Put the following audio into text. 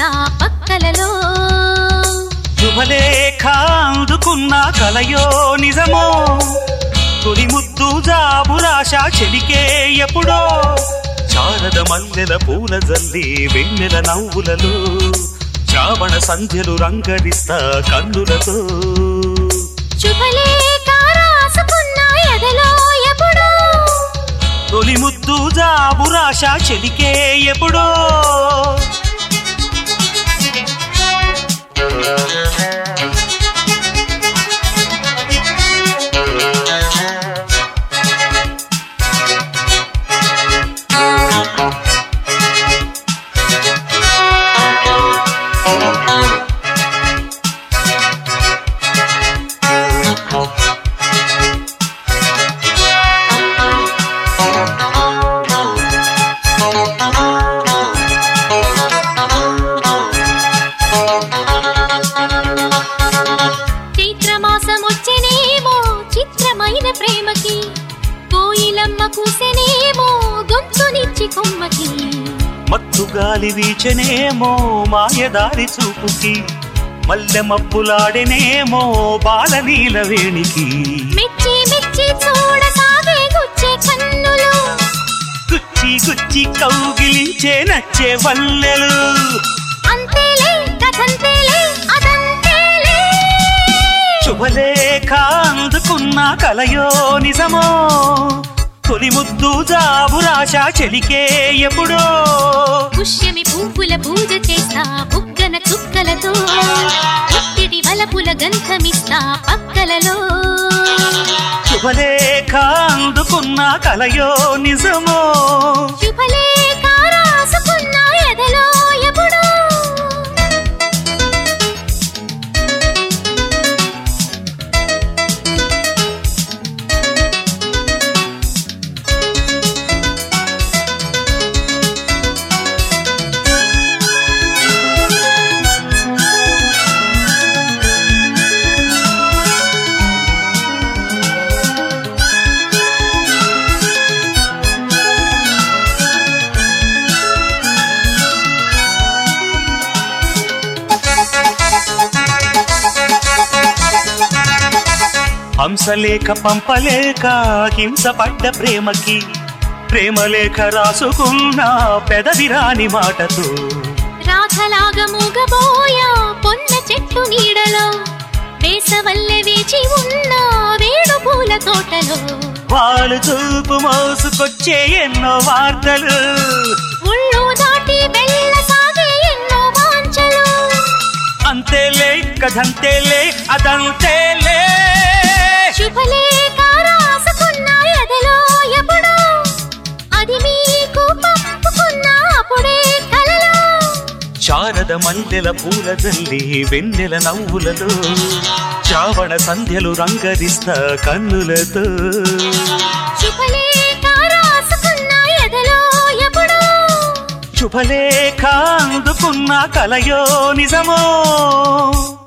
రంగరిస్తా పక్కలలో శుభలేఖ అందుకున్న కలయో నిజమో తొలి ముద్దు జాబు రాశ చెలికే ఎప్పుడో చారద మల్లెల పూల జల్లి వెన్నెల నవ్వులలో శ్రావణ సంధ్యలు రంగరిస్తా కన్నులతో శుభలేఖ రాసుకున్న ఎదలో ఎప్పుడో తొలి ముద్దు జాబు రాశ చెలికే ఎప్పుడో చైత్రమాసం వచ్చేనేమో చిత్రమైన ప్రేమకి కోయిలమ్మ కూసెనేమో గొంతునిచ్చి కొమ్మకి మత్తు గాలి వీచనేమో మాయదారి చూపుకి మల్లె మబ్బులాడెనేమో బాలనీల వేణికి మెచ్చి మెచ్చి చూడసాగే గుచ్చే కన్నులు గుచ్చి గుచ్చి కౌగిలించే నచ్చే వల్లెలు అంతేలే కథంతేలే అదంతేలే శుభలేఖ అందుకున్న కలయో నిజమో తొలి ముద్దు జాబు రాశ చెలికే ఎప్పుడో పుష్యమి పువ్వుల పూజ చేస్తా బుగ్గన చుక్కలతో ఒత్తిడి వలపుల గంధమిస్తా పక్కలలో శుభలేఖ అందుకున్న కలయో నిజమో శుభలేఖ రాసుకున్న ఎదలో ఎప్పుడో హంసలేఖ పంపలేక హింసపడ్డ ప్రేమకి ప్రేమలేఖ రాసుకున్న పెదవిరాని మాటతో రాధలాగా మూగబోయా పొన్న చెట్టు నీడలో వేసవల్లె వేచి ఉన్న వేణు పూల తోటలో వాళ్ళు చూపు మోసుకొచ్చే ఎన్నో వార్తలు ముళ్ళు దాటి వెళ్ళసాగే ఎన్నో వాంఛలు అంతేలే కథంతేలే అదంతేలే శుభలేఖ రాసుకున్న ఎదలో ఎప్పుడో అది మీకు పంపుకున్న అప్పుడే కలలో శారద మల్లెల పూల జల్లి వెన్నెల నవ్వులలో శ్రావణ సంధ్యలు రంగరిస్తా కన్నులతో శుభలేఖ రాసుకున్న ఎదలో ఎప్పుడో శుభలేఖ అందుకున్న కలయో నిజమో